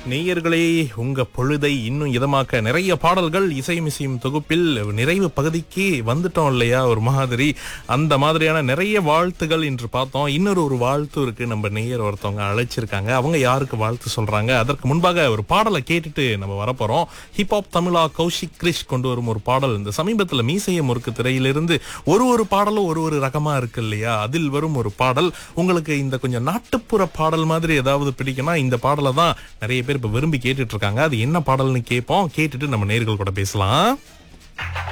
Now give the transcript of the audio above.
நேயர்களே உங்க பொழுதை இன்னும் இதமாக்க நிறைய பாடல்கள் இசைமிசையும் தொகுப்பில் நிறைவு பகுதிக்கு வந்துட்டோம் இல்லையா ஒரு மாதிரி அந்த மாதிரியான நிறைய வாழ்த்துகள் இன்று பார்த்தோம் இன்னொரு ஒரு வாழ்த்து இருக்கு நம்ம நேயர் ஒருத்தவங்க அழைச்சிருக்காங்க அவங்க யாருக்கு வாழ்த்து சொல்றாங்க அதற்கு முன்பாக ஒரு பாடலை கேட்டுட்டு நம்ம வரப்போறோம் ஹிப்ஹாப் தமிழா கௌஷிக் கிரிஷ் கொண்டு வரும் ஒரு பாடல் இந்த சமீபத்துல மீசைய முறுக்கு திரையிலிருந்து ஒரு ஒரு பாடலும் ஒரு ஒரு ரகமா இருக்கு இல்லையா அதில் வரும் ஒரு பாடல் உங்களுக்கு இந்த கொஞ்சம் நாட்டுப்புற பாடல் மாதிரி ஏதாவது பிடிக்கும்னா இந்த பாடலை தான் நிறைய பேர் இப்ப விரும்பி கேட்டுட்டு இருக்காங்க அது என்ன பாடல்னு கேட்போம் கேட்டுட்டு நம்ம நேர்கள் கூட பேசலாம்